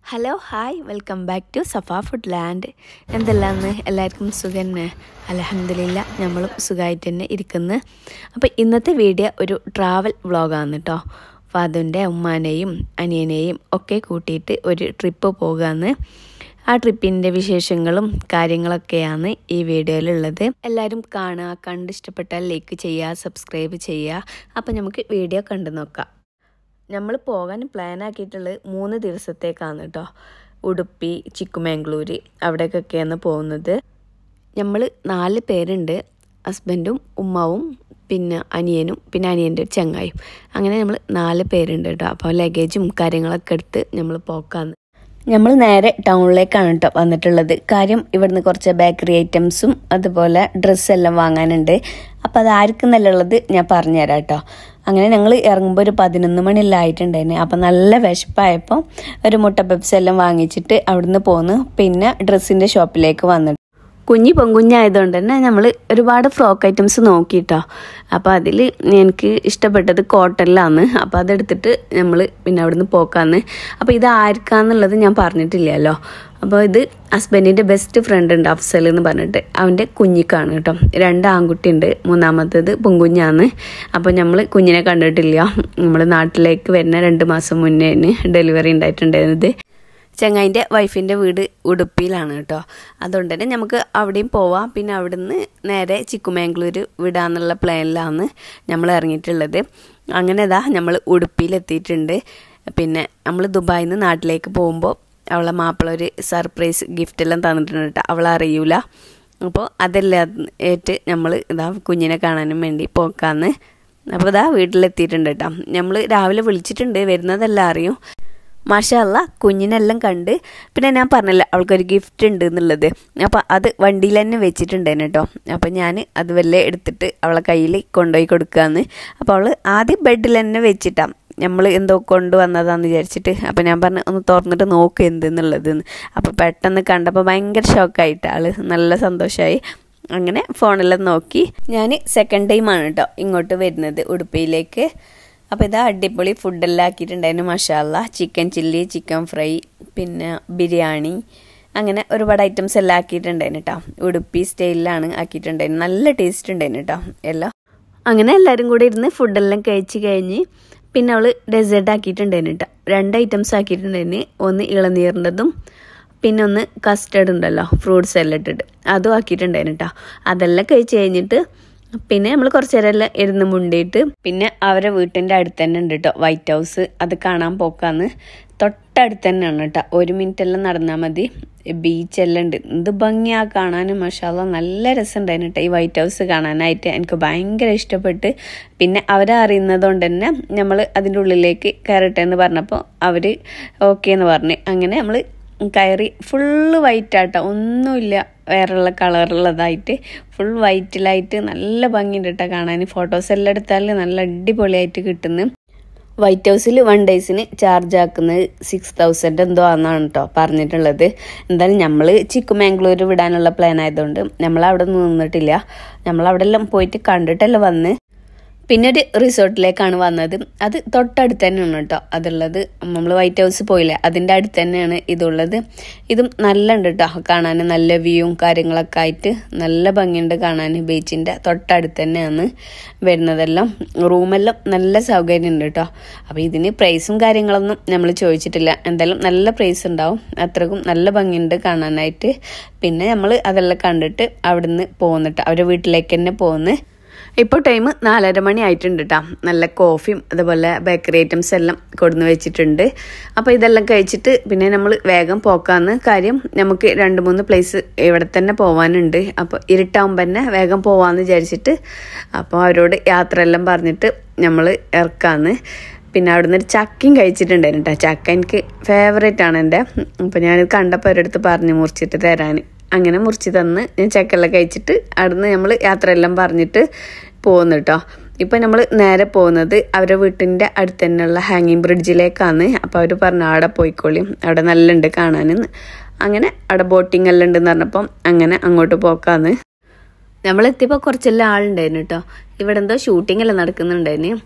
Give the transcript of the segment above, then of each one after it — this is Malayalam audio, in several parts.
hello hi welcome back to Safa food land എന്തെല്ലാന്ന് എല്ലാവർക്കും സുഖം തന്നെ അലഹമില്ല നമ്മളും സുഖമായിട്ട് തന്നെ ഇരിക്കുന്നു അപ്പോൾ ഇന്നത്തെ വീഡിയോ ഒരു ട്രാവൽ വ്ളോഗാണ് കേട്ടോ ഫാദുൻ്റെ ഉമ്മാനെയും അനിയനെയും ഒക്കെ കൂട്ടിയിട്ട് ഒരു ട്രിപ്പ് പോകുകയെന്ന് ആ ട്രിപ്പിൻ്റെ വിശേഷങ്ങളും കാര്യങ്ങളൊക്കെയാണ് ഈ വീഡിയോയിലുള്ളത് എല്ലാവരും കാണുക കണ്ടിഷ്ടപ്പെട്ടാൽ ലൈക്ക് ചെയ്യുക സബ്സ്ക്രൈബ് ചെയ്യുക അപ്പോൾ നമുക്ക് വീഡിയോ കണ്ടു നോക്കാം നമ്മൾ പോകാൻ പ്ലാൻ ആക്കിയിട്ടുള്ളത് മൂന്ന് ദിവസത്തേക്കാണ് കേട്ടോ ഉടുപ്പി ചിക്കുമാംഗ്ലൂര് അവിടേക്കൊക്കെയാണ് പോകുന്നത് നമ്മൾ നാല് പേരുണ്ട് ഹസ്ബൻഡും ഉമ്മാവും പിന്നെ അനിയനും പിന്നെ അനിയൻ്റെ ഒരു ചങ്ങായും അങ്ങനെ നമ്മൾ നാല് പേരുണ്ട് കേട്ടോ അപ്പോൾ ലഗേജും കാര്യങ്ങളൊക്കെ എടുത്ത് നമ്മൾ പോക്കാന്ന് നമ്മൾ നേരെ ടൗണിലേക്കാണ് കേട്ടോ വന്നിട്ടുള്ളത് കാര്യം ഇവിടുന്ന് കുറച്ച് ബേക്കറി ഐറ്റംസും അതുപോലെ ഡ്രസ്സെല്ലാം വാങ്ങാനുണ്ട് അപ്പോൾ അത് ആർക്കെന്നല്ലുള്ളത് ഞാൻ പറഞ്ഞുതരാം കേട്ടോ അങ്ങനെ ഞങ്ങൾ ഇറങ്ങുമ്പോൾ ഒരു പതിനൊന്ന് മണിയെല്ലാം ആയിട്ടുണ്ടായിരുന്നു അപ്പം നല്ല വിശപ്പായപ്പോൾ ഒരു മുട്ട പെപ്സ് എല്ലാം വാങ്ങിച്ചിട്ട് അവിടുന്ന് പോന്ന് പിന്നെ ഡ്രസ്സിൻ്റെ ഷോപ്പിലേക്ക് വന്നിട്ട് കുഞ്ഞി പൊങ്കുഞ്ഞായതുകൊണ്ട് തന്നെ നമ്മൾ ഒരുപാട് ഫ്രോക്ക് ഐറ്റംസ് നോക്കിയിട്ടോ അപ്പോൾ അതിൽ എനിക്ക് ഇഷ്ടപ്പെട്ടത് കോട്ടണിലാണ് അപ്പോൾ അതെടുത്തിട്ട് നമ്മൾ പിന്നെ അവിടുന്ന് പോക്കാന്ന് അപ്പോൾ ഇത് ആർക്കാന്നുള്ളത് ഞാൻ പറഞ്ഞിട്ടില്ലല്ലോ അപ്പോൾ ഇത് ഹസ്ബൻഡിൻ്റെ ബെസ്റ്റ് ഫ്രണ്ട് ഉണ്ട് അഫ്സൽ എന്ന് പറഞ്ഞിട്ട് അവൻ്റെ കുഞ്ഞിക്കാണ് കേട്ടോ രണ്ട് ആൺകുട്ടിയുണ്ട് മൂന്നാമത്തേത് പൊങ്കുഞ്ഞാന്ന് അപ്പോൾ നമ്മൾ കുഞ്ഞിനെ കണ്ടിട്ടില്ല നമ്മൾ നാട്ടിലേക്ക് വരുന്ന രണ്ട് മാസം മുന്നേ ഡെലിവറി ഉണ്ടായിട്ടുണ്ടായിരുന്നത് ചങ്ങായിൻ്റെ വൈഫിൻ്റെ വീട് ഉടുപ്പിയിലാണ് കേട്ടോ അതുകൊണ്ട് തന്നെ നമുക്ക് അവിടെയും പോവാം പിന്നെ അവിടുന്ന് നേരെ ചിക്കുമാംഗ്ലൂർ വിടാന്നുള്ള പ്ലാനിലാണ് നമ്മൾ ഇറങ്ങിയിട്ടുള്ളത് അങ്ങനെ ഇതാ നമ്മൾ ഉടുപ്പിയിലെത്തിയിട്ടുണ്ട് പിന്നെ നമ്മൾ ദുബായിൽ നിന്ന് നാട്ടിലേക്ക് പോകുമ്പോൾ അവളെ മാപ്പിള ഒരു സർപ്രൈസ് ഗിഫ്റ്റ് എല്ലാം തന്നിട്ടുണ്ട് കേട്ടോ അവളെ അറിയൂല അപ്പോൾ അതെല്ലാം ഏറ്റ് നമ്മൾ ഇതാ കുഞ്ഞിനെ കാണാനും വേണ്ടി പോക്കാന്ന് അപ്പോൾ ഇതാ വീട്ടിലെത്തിയിട്ടുണ്ട് കേട്ടോ നമ്മൾ രാവിലെ വിളിച്ചിട്ടുണ്ട് വരുന്നതെല്ലാം അറിയും മാഷല്ല കുഞ്ഞിനെല്ലാം കണ്ട് പിന്നെ ഞാൻ പറഞ്ഞില്ല അവൾക്കൊരു ഗിഫ്റ്റ് ഉണ്ട് എന്നുള്ളത് അപ്പോൾ അത് വണ്ടിയിൽ തന്നെ വെച്ചിട്ടുണ്ടേനെ കേട്ടോ അപ്പോൾ ഞാൻ അത് വല്ല എടുത്തിട്ട് അവളെ കയ്യിൽ കൊണ്ടുപോയി കൊടുക്കാന്ന് അപ്പോൾ അവൾ ആദ്യം ബെഡിൽ തന്നെ വെച്ചിട്ടാണ് നമ്മൾ എന്തോ കൊണ്ടുവന്നതാന്ന് വിചാരിച്ചിട്ട് അപ്പോൾ ഞാൻ പറഞ്ഞു ഒന്ന് തുറന്നിട്ട് നോക്ക് എന്തെന്നുള്ളതെന്ന് അപ്പോൾ പെട്ടെന്ന് കണ്ടപ്പോൾ ഭയങ്കര ഷോക്കായിട്ട് ആള് നല്ല സന്തോഷമായി അങ്ങനെ ഫോണെല്ലാം നോക്കി ഞാൻ സെക്കൻഡ് ടൈമാണ് കേട്ടോ ഇങ്ങോട്ട് വരുന്നത് ഉടുപ്പിയിലേക്ക് അപ്പോൾ ഇതാ അടിപൊളി ഫുഡെല്ലാം ആക്കിയിട്ടുണ്ടായിരുന്നു masala chicken chilli chicken fry പിന്നെ ബിരിയാണി അങ്ങനെ ഒരുപാട് ഐറ്റംസ് എല്ലാം ആക്കിയിട്ടുണ്ടായിരുന്നു കേട്ടോ ഉടുപ്പി സ്റ്റൈലിലാണ് ആക്കിയിട്ടുണ്ടായിരുന്നു നല്ല ടേസ്റ്റ് ഉണ്ടായിരുന്നു കേട്ടോ എല്ലാം അങ്ങനെ എല്ലാവരും കൂടെ ഇരുന്ന് ഫുഡെല്ലാം കഴിച്ച് കഴിഞ്ഞ് പിന്നെ അവൾ ഡെസേർട്ട് ആക്കിയിട്ടുണ്ടായിരുന്നു കേട്ടോ രണ്ട് ഐറ്റംസ് ആക്കിയിട്ടുണ്ടായിരുന്നു ഒന്ന് ഇളനീറിൻ്റെതും പിന്നെ ഒന്ന് കസ്റ്റർഡ് ഉണ്ടല്ലോ ഫ്രൂട്ട്സ് എല്ലാം ഇട്ടിട്ട് അതും ആക്കിയിട്ടുണ്ടായിരുന്നു കേട്ടോ അതെല്ലാം കഴിച്ച് കഴിഞ്ഞിട്ട് പിന്നെ നമ്മൾ കുറച്ച് നേരം എല്ലാം ഇരുന്ന് മുണ്ടിയിട്ട് പിന്നെ അവരെ വീട്ടിൻ്റെ അടുത്ത് തന്നെ ഉണ്ട് കേട്ടോ വൈറ്റ് ഹൗസ് അത് കാണാൻ പോക്കാന്ന് തൊട്ടടുത്ത് തന്നെയാണ് കേട്ടോ ഒരു മിനിറ്റ് എല്ലാം നടന്നാൽ മതി ബീച്ചെല്ലാം ഉണ്ട് എന്ത് ഭംഗിയാ കാണാനും മഷാല നല്ല രസമുണ്ടായിരുന്നു കേട്ടോ ഈ വൈറ്റ് ഹൗസ് കാണാനായിട്ട് എനിക്ക് ഭയങ്കര ഇഷ്ടപ്പെട്ട് പിന്നെ അവരെ അറിയുന്നത് കൊണ്ട് തന്നെ നമ്മൾ അതിൻ്റെ ഉള്ളിലേക്ക് കയറട്ടെ എന്ന് പറഞ്ഞപ്പോൾ അവർ ഓക്കെ എന്ന് പറഞ്ഞു അങ്ങനെ നമ്മൾ കയറി ഫുള്ള് വൈറ്റ് ആട്ടോ ഒന്നുമില്ല വേറെയുള്ള കളറുള്ളതായിട്ട് ഫുൾ വൈറ്റിലായിട്ട് നല്ല ഭംഗിയുണ്ട് കേട്ടോ കാണാൻ ഫോട്ടോസ് എല്ലാം എടുത്താൽ നല്ല അടിപൊളിയായിട്ട് കിട്ടുന്നു വൈറ്റ് ഹൗസിൽ വൺ ഡേയ്സിന് ചാർജ് ആക്കുന്നത് സിക്സ് തൗസൻഡ് എന്തോ ആണെന്നാണ് കേട്ടോ പറഞ്ഞിട്ടുള്ളത് എന്തായാലും നമ്മൾ ചിക്കുമാംഗ്ലൂർ വിടാനുള്ള പ്ലാൻ ആയതുകൊണ്ട് നമ്മൾ അവിടെ നിന്നിട്ടില്ല നമ്മൾ അവിടെ എല്ലാം പോയിട്ട് കണ്ടിട്ടല്ലേ വന്ന് പിന്നെ ഒരു റിസോർട്ടിലേക്കാണ് വന്നത് അത് തൊട്ടടുത്ത് തന്നെയാണ് കേട്ടോ അതുള്ളത് നമ്മൾ വൈറ്റ് ഹൗസ് പോയില്ലേ അതിൻ്റെ അടുത്ത് തന്നെയാണ് ഇതുള്ളത് ഇതും നല്ല ഉണ്ട് കേട്ടോ കാണാൻ നല്ല വ്യൂവും കാര്യങ്ങളൊക്കെ ആയിട്ട് നല്ല ഭംഗിയുണ്ട് കാണാൻ ബീച്ചിൻ്റെ തൊട്ടടുത്ത് തന്നെയാണ് വരുന്നതെല്ലാം റൂമെല്ലാം നല്ല സൗകര്യം ഉണ്ട് കേട്ടോ അപ്പോൾ ഇതിന് പ്രൈസും കാര്യങ്ങളൊന്നും നമ്മൾ ചോദിച്ചിട്ടില്ല എന്തായാലും നല്ല പ്രൈസ് ഉണ്ടാവും അത്രക്കും നല്ല ഭംഗിയുണ്ട് കാണാനായിട്ട് പിന്നെ നമ്മൾ അതെല്ലാം കണ്ടിട്ട് അവിടുന്ന് പോകുന്നിട്ട് അവരുടെ വീട്ടിലേക്ക് തന്നെ പോകുന്നു ഇപ്പോൾ ടൈം നാലര മണി ആയിട്ടുണ്ട് കേട്ടോ നല്ല കോഫിയും അതുപോലെ ബേക്കറി ഐറ്റംസ് എല്ലാം കൊടുന്ന് വെച്ചിട്ടുണ്ട് അപ്പോൾ ഇതെല്ലാം കഴിച്ചിട്ട് പിന്നെ നമ്മൾ വേഗം പോക്കാന്ന് കാര്യം നമുക്ക് രണ്ട് മൂന്ന് പ്ലേസ് ഇവിടെ തന്നെ പോകാനുണ്ട് അപ്പോൾ ഇരുട്ടാവുമ്പോൾ തന്നെ വേഗം പോവാന്ന് വിചാരിച്ചിട്ട് അപ്പോൾ അവരോട് യാത്ര എല്ലാം പറഞ്ഞിട്ട് നമ്മൾ ഇറക്കാന്ന് പിന്നെ അവിടുന്ന് ഒരു ചക്കയും കഴിച്ചിട്ടുണ്ടായിരുന്നു കേട്ടോ ചക്ക എനിക്ക് ഫേവറേറ്റ് ആണ് എൻ്റെ അപ്പോൾ ഞാനിത് കണ്ടപ്പോൾ അവരടുത്ത് പറഞ്ഞു മുറിച്ചിട്ട് തരാൻ അങ്ങനെ മുറിച്ച് തന്ന് ഞാൻ ചക്കെല്ലാം കഴിച്ചിട്ട് അവിടുന്ന് നമ്മൾ യാത്രയെല്ലാം പറഞ്ഞിട്ട് പോകുന്നു കേട്ടോ ഇപ്പം നമ്മൾ നേരെ പോകുന്നത് അവരുടെ വീട്ടിൻ്റെ അടുത്ത് തന്നെയുള്ള ഹാങ്ങിങ് ബ്രിഡ്ജിലേക്കാണ് അപ്പോൾ അവർ പറഞ്ഞു അവിടെ പോയിക്കോളിയും അവിടെ നല്ല ഉണ്ട് കാണാനെന്ന് അങ്ങനെ അവിടെ ബോട്ടിംഗ് എല്ലാം ഉണ്ടെന്ന് പറഞ്ഞപ്പം അങ്ങനെ അങ്ങോട്ട് പോക്കാന്ന് നമ്മളെത്തിയപ്പോൾ കുറച്ചെല്ലാം ആളുണ്ടായിരുന്നു കേട്ടോ ഇവിടെ എന്തോ ഷൂട്ടിംഗ് എല്ലാം നടക്കുന്നുണ്ടായിരുന്നു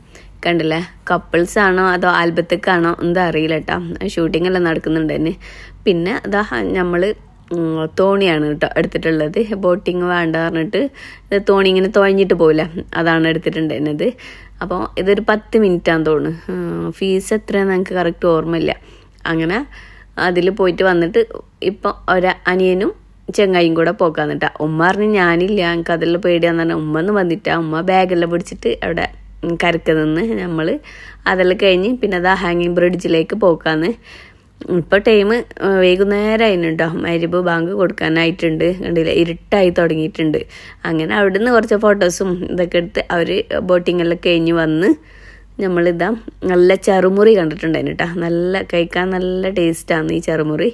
കണ്ടില്ലേ കപ്പിൾസ് ആണോ അതോ ആൽബത്തേക്കാണോ എന്താ അറിയില്ല കേട്ടോ ഷൂട്ടിംഗ് എല്ലാം നടക്കുന്നുണ്ട് തന്നെ പിന്നെ അതാ നമ്മൾ തോണിയാണ് കേട്ടോ എടുത്തിട്ടുള്ളത് ബോട്ടിങ് വേണ്ട പറഞ്ഞിട്ട് ഇത് തോണി ഇങ്ങനെ തുഴഞ്ഞിട്ട് പോവില്ല അതാണ് എടുത്തിട്ടുണ്ടായിരുന്നത് അപ്പോൾ ഇതൊരു പത്ത് മിനിറ്റാന്ന് തോന്നുന്നു ഫീസ് എത്രയാണെന്ന് എനിക്ക് കറക്റ്റ് ഓർമ്മയില്ല അങ്ങനെ അതിൽ പോയിട്ട് വന്നിട്ട് ഇപ്പം ഒരു അനിയനും ചെങ്ങായും കൂടെ പോക്കാന്നിട്ടാ ഉമ്മ പറഞ്ഞു ഞാനില്ല എനിക്ക് അതെല്ലാം പേടിയാന്ന് പറഞ്ഞാൽ ഉമ്മ ഒന്ന് വന്നിട്ടാ ഉമ്മ ബാഗെല്ലാം പിടിച്ചിട്ട് അവിടെ കരക്ക് നിന്ന് നമ്മൾ അതെല്ലാം കഴിഞ്ഞ് പിന്നെ അത് ഹാങ്ങിങ് ബ്രിഡ്ജിലേക്ക് പോക്കാന്ന് ഇപ്പോൾ ടൈം വൈകുന്നേരം അതിനുണ്ടോ മരിബ് ബാങ്ക് കൊടുക്കാനായിട്ടുണ്ട് കണ്ടില്ല ഇരുട്ടായി തുടങ്ങിയിട്ടുണ്ട് അങ്ങനെ അവിടുന്ന് കുറച്ച് ഫോട്ടോസും ഇതൊക്കെ എടുത്ത് അവർ ബോട്ടിംഗ് എല്ലാം കഴിഞ്ഞ് വന്ന് നമ്മളിതാ നല്ല ചെറുമുറി കണ്ടിട്ടുണ്ടായിരുന്നു കേട്ടോ നല്ല കഴിക്കാൻ നല്ല ടേസ്റ്റാണ് ഈ ചെറുമുറി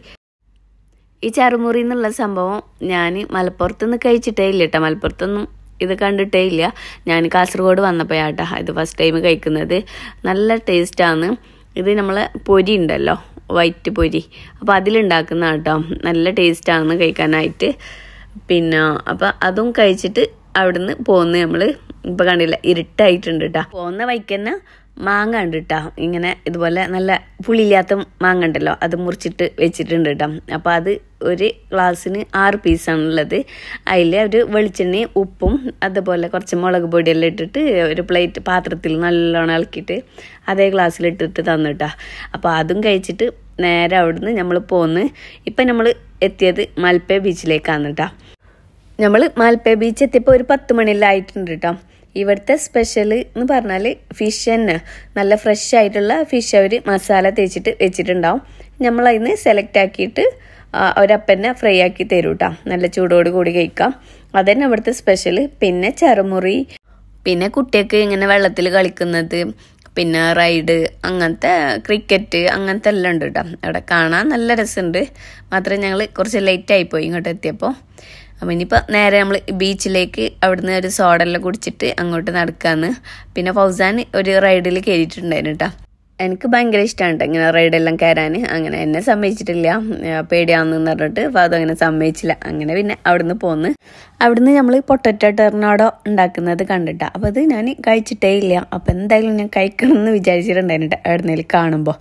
ഈ ചെറുമുറി എന്നുള്ള സംഭവം ഞാൻ മലപ്പുറത്ത് നിന്ന് കഴിച്ചിട്ടേ ഇല്ല കേട്ടോ മലപ്പുറത്തൊന്നും ഇത് കണ്ടിട്ടേ ഇല്ല ഞാൻ കാസർഗോഡ് വന്നപ്പോഴാട്ടോ ഇത് ഫസ്റ്റ് ടൈം കഴിക്കുന്നത് നല്ല ടേസ്റ്റാണ് ഇത് നമ്മളെ പൊരി ഉണ്ടല്ലോ വൈറ്റ് പൊരി അപ്പോൾ അതിലുണ്ടാക്കുന്ന കേട്ടോ നല്ല ടേസ്റ്റാണ് കഴിക്കാനായിട്ട് പിന്നെ അപ്പം അതും കഴിച്ചിട്ട് അവിടുന്ന് പോന്ന് നമ്മൾ ഇപ്പം കണ്ടില്ല ഇരുട്ടായിട്ടുണ്ട് കേട്ടോ പോകുന്ന വഴിക്ക് തന്നെ മാങ്ങ ഉണ്ട് കേട്ടോ ഇങ്ങനെ ഇതുപോലെ നല്ല പുളിയില്ലാത്ത മാങ്ങ ഉണ്ടല്ലോ അത് മുറിച്ചിട്ട് വെച്ചിട്ടുണ്ട് കേട്ടോ അപ്പോൾ അത് ഒരു ഗ്ലാസ്സിന് ആറ് പീസാണുള്ളത് അതിൽ ഒരു വെളിച്ചെണ്ണയും ഉപ്പും അതുപോലെ കുറച്ച് മുളക് പൊടിയെല്ലാം ഇട്ടിട്ട് ഒരു പ്ലേറ്റ് പാത്രത്തിൽ നല്ലോണം ഇളക്കിയിട്ട് അതേ ഗ്ലാസ്സിൽ ഇട്ടിട്ട് തന്നിട്ടാ അപ്പോൾ അതും കഴിച്ചിട്ട് നേരെ അവിടുന്ന് നമ്മൾ പോന്ന് ഇപ്പം നമ്മൾ എത്തിയത് മൽപ്പേ ബീച്ചിലേക്കാണ് കേട്ടോ നമ്മൾ മാൽപ്പേ ബീച്ച് എത്തിയപ്പോൾ ഒരു പത്ത് മണിയിലായിട്ടുണ്ട് കേട്ടോ ഇവിടുത്തെ സ്പെഷ്യൽ എന്ന് പറഞ്ഞാൽ ഫിഷ് തന്നെ നല്ല ഫ്രഷ് ആയിട്ടുള്ള ഫിഷ് അവർ മസാല തേച്ചിട്ട് വെച്ചിട്ടുണ്ടാവും നമ്മൾ അതിന് സെലക്ട് ആക്കിയിട്ട് ഒരപ്പന്നെ ഫ്രൈ ആക്കി തരും കേട്ടോ നല്ല ചൂടോട് കൂടി കഴിക്കാം അതന്നെ ഇവിടുത്തെ സ്പെഷ്യൽ പിന്നെ ചെറുമുറി പിന്നെ കുട്ടിയൊക്കെ ഇങ്ങനെ വെള്ളത്തിൽ കളിക്കുന്നത് പിന്നെ റൈഡ് അങ്ങനത്തെ ക്രിക്കറ്റ് അങ്ങനത്തെ എല്ലാം ഉണ്ട് കേട്ടോ അവിടെ കാണാൻ നല്ല രസമുണ്ട് മാത്രമേ ഞങ്ങൾ കുറച്ച് ലേറ്റ് ആയിപ്പോയി ഇങ്ങോട്ട് എത്തിയപ്പോൾ അപ്പം ഇനിയിപ്പോൾ നേരെ നമ്മൾ ബീച്ചിലേക്ക് അവിടുന്ന് ഒരു സോഡെല്ലാം കുടിച്ചിട്ട് അങ്ങോട്ട് നടക്കാന്ന് പിന്നെ ഫൗസാൻ ഒരു റൈഡിൽ കയറിയിട്ടുണ്ടായിരുന്നു കേട്ടോ എനിക്ക് ഭയങ്കര ഇഷ്ടമാണ് കേട്ടോ ഇങ്ങനെ റൈഡെല്ലാം കയറാൻ അങ്ങനെ എന്നെ സമ്മതിച്ചിട്ടില്ല പേടിയാണെന്ന് പറഞ്ഞിട്ട് അപ്പോൾ അതങ്ങനെ സമ്മതിച്ചില്ല അങ്ങനെ പിന്നെ അവിടുന്ന് പോന്ന് അവിടുന്ന് നമ്മൾ പൊട്ടറ്റോ ടെർണോഡോ ഉണ്ടാക്കുന്നത് കണ്ടിട്ടാ അപ്പോൾ അത് ഞാൻ കഴിച്ചിട്ടേ ഇല്ല അപ്പോൾ എന്തായാലും ഞാൻ കഴിക്കണം എന്ന് വിചാരിച്ചിട്ടുണ്ടായിരുന്നു അവിടുന്ന് കാണുമ്പോൾ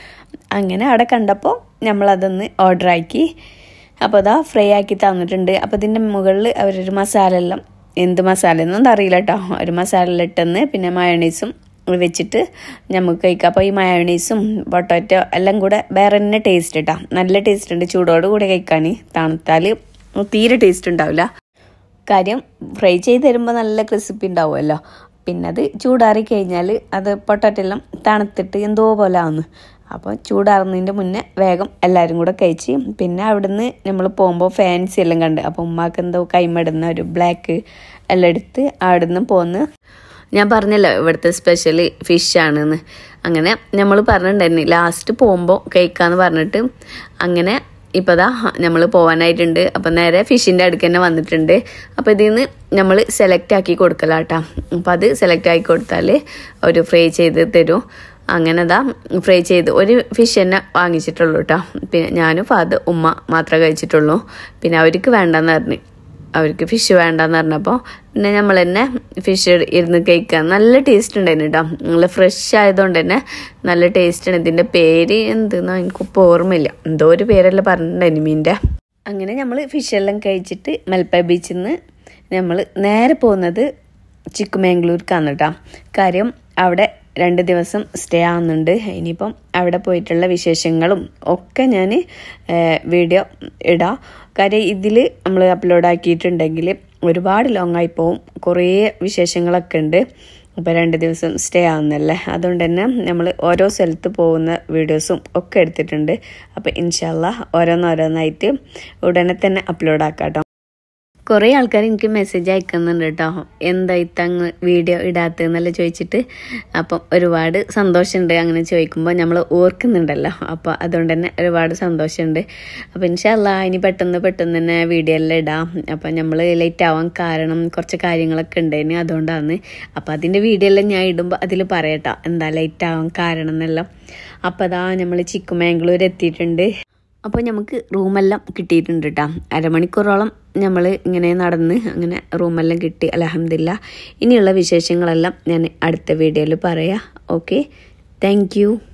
അങ്ങനെ അവിടെ കണ്ടപ്പോൾ നമ്മളതൊന്ന് ഓർഡർ ആക്കി അപ്പോൾ അതാ ഫ്രൈ ആക്കി തന്നിട്ടുണ്ട് അപ്പോൾ ഇതിൻ്റെ മുകളിൽ അവരൊരു മസാല എല്ലാം എന്ത് മസാല എന്നൊന്നും അറിയില്ല കേട്ടോ ഒരു മസാല ഇട്ടെന്ന് പിന്നെ മയോണൈസും വെച്ചിട്ട് നമുക്ക് കഴിക്കാം അപ്പോൾ ഈ മയോണൈസും പൊട്ടോറ്റോ എല്ലാം കൂടെ വേറെ തന്നെ ടേസ്റ്റ് കേട്ടോ നല്ല ടേസ്റ്റ് ഉണ്ട് ചൂടോട് കൂടെ കഴിക്കാൻ തണുത്താൽ തീരെ ടേസ്റ്റ് ഉണ്ടാവില്ല കാര്യം ഫ്രൈ ചെയ്ത് തരുമ്പോൾ നല്ല ക്രിസ്പി ഉണ്ടാവുമല്ലോ പിന്നെ അത് ചൂടാറി കഴിഞ്ഞാൽ അത് പൊട്ടറ്റോ എല്ലാം തണുത്തിട്ട് എന്തോ പോലെ ആവുന്നു അപ്പോൾ ചൂടാറുന്നതിൻ്റെ മുന്നേ വേഗം എല്ലാവരും കൂടെ കഴിച്ച് പിന്നെ അവിടുന്ന് നമ്മൾ പോകുമ്പോൾ ഫാൻസി എല്ലാം കണ്ട് അപ്പോൾ ഉമ്മാക്ക് എന്തോ കൈമടുന്ന ഒരു ബ്ലാക്ക് എല്ലാം എടുത്ത് അവിടുന്ന് പോന്ന് ഞാൻ പറഞ്ഞല്ലോ ഇവിടുത്തെ സ്പെഷ്യൽ ഫിഷാണെന്ന് അങ്ങനെ നമ്മൾ പറഞ്ഞിട്ടുണ്ടായിരുന്നു ലാസ്റ്റ് പോകുമ്പോൾ കഴിക്കാന്ന് പറഞ്ഞിട്ട് അങ്ങനെ ഇപ്പോൾ ദാ നമ്മൾ പോകാനായിട്ടുണ്ട് അപ്പം നേരെ ഫിഷിൻ്റെ അടുക്ക് തന്നെ വന്നിട്ടുണ്ട് അപ്പോൾ ഇതിൽ നിന്ന് നമ്മൾ സെലക്ട് ആക്കി കൊടുക്കലാട്ടാ അപ്പോൾ അത് സെലക്ട് ആക്കി കൊടുത്താൽ ഒരു ഫ്രൈ ചെയ്ത് തരും അങ്ങനെ ദാ ഫ്രൈ ചെയ്ത് ഒരു ഫിഷ് തന്നെ വാങ്ങിച്ചിട്ടുള്ളൂ കേട്ടോ പിന്നെ ഞാനും ഫാദർ ഉമ്മ മാത്രമേ കഴിച്ചിട്ടുള്ളൂ പിന്നെ അവർക്ക് വേണ്ടെന്ന് പറഞ്ഞു അവർക്ക് ഫിഷ് വേണ്ടെന്ന് പറഞ്ഞപ്പോൾ പിന്നെ നമ്മൾ തന്നെ ഫിഷ് ഇരുന്ന് കഴിക്കാൻ നല്ല ടേസ്റ്റ് ഉണ്ടായിരുന്നു കേട്ടോ നല്ല ഫ്രഷ് ആയതുകൊണ്ട് തന്നെ നല്ല ടേസ്റ്റ് ആണ് ഇതിൻ്റെ പേര് എന്തെന്നാ എനിക്കിപ്പോൾ ഓർമ്മയില്ല എന്തോ ഒരു പേരെല്ലാം പറഞ്ഞിട്ടുണ്ടായിരുന്നു മീൻ്റെ അങ്ങനെ നമ്മൾ ഫിഷെല്ലാം കഴിച്ചിട്ട് മൽപ്പ ബീച്ചിൽ നിന്ന് നമ്മൾ നേരെ പോകുന്നത് ചിക്കുമംഗ്ലൂർക്കാണ് കേട്ടോ കാര്യം അവിടെ രണ്ട് ദിവസം സ്റ്റേ ആവുന്നുണ്ട് ഇനിയിപ്പം അവിടെ പോയിട്ടുള്ള വിശേഷങ്ങളും ഒക്കെ ഞാൻ വീഡിയോ ഇടാം കാര്യം ഇതിൽ നമ്മൾ അപ്ലോഡ് ആക്കിയിട്ടുണ്ടെങ്കിൽ ഒരുപാട് ലോങ് ആയി പോവും കുറേ വിശേഷങ്ങളൊക്കെ ഉണ്ട് അപ്പോൾ രണ്ട് ദിവസം സ്റ്റേ ആവുന്നല്ലേ അതുകൊണ്ട് തന്നെ നമ്മൾ ഓരോ സ്ഥലത്ത് പോകുന്ന വീഡിയോസും ഒക്കെ എടുത്തിട്ടുണ്ട് അപ്പോൾ ഇൻഷാല്ല ഓരോന്നോരോന്നായിട്ട് ഉടനെ തന്നെ അപ്ലോഡ് ആക്കാം കേട്ടോ കുറേ ആൾക്കാർ എനിക്ക് മെസ്സേജ് അയക്കുന്നുണ്ട് കേട്ടോ എന്താ ഇത്തങ്ങ് വീഡിയോ ഇടാത്തതെന്നല്ല ചോദിച്ചിട്ട് അപ്പം ഒരുപാട് സന്തോഷമുണ്ട് അങ്ങനെ ചോദിക്കുമ്പോൾ നമ്മൾ ഓർക്കുന്നുണ്ടല്ലോ അപ്പോൾ അതുകൊണ്ട് തന്നെ ഒരുപാട് സന്തോഷമുണ്ട് അപ്പോൾ ഇൻഷല്ല ഇനി പെട്ടെന്ന് പെട്ടെന്ന് തന്നെ വീഡിയോ എല്ലാം ഇടാം അപ്പം നമ്മൾ ലേറ്റ് ആവാൻ കാരണം കുറച്ച് കാര്യങ്ങളൊക്കെ ഉണ്ടായിരുന്നു അതുകൊണ്ടാണ് അപ്പോൾ അതിൻ്റെ വീഡിയോ എല്ലാം ഞാൻ ഇടുമ്പോൾ അതിൽ പറയട്ടോ എന്താ ലേറ്റ് ആവാൻ കാരണം എന്നെല്ലാം അപ്പോൾ അതാ നമ്മൾ ചിക്കുമാംഗ്ലൂർ എത്തിയിട്ടുണ്ട് അപ്പോൾ നമുക്ക് റൂമെല്ലാം കിട്ടിയിട്ടുണ്ട് കേട്ടോ അരമണിക്കൂറോളം നമ്മൾ ഇങ്ങനെ നടന്ന് അങ്ങനെ റൂമെല്ലാം കിട്ടി അലഹമില്ല ഇനിയുള്ള വിശേഷങ്ങളെല്ലാം ഞാൻ അടുത്ത വീഡിയോയിൽ പറയാം ഓക്കെ താങ്ക്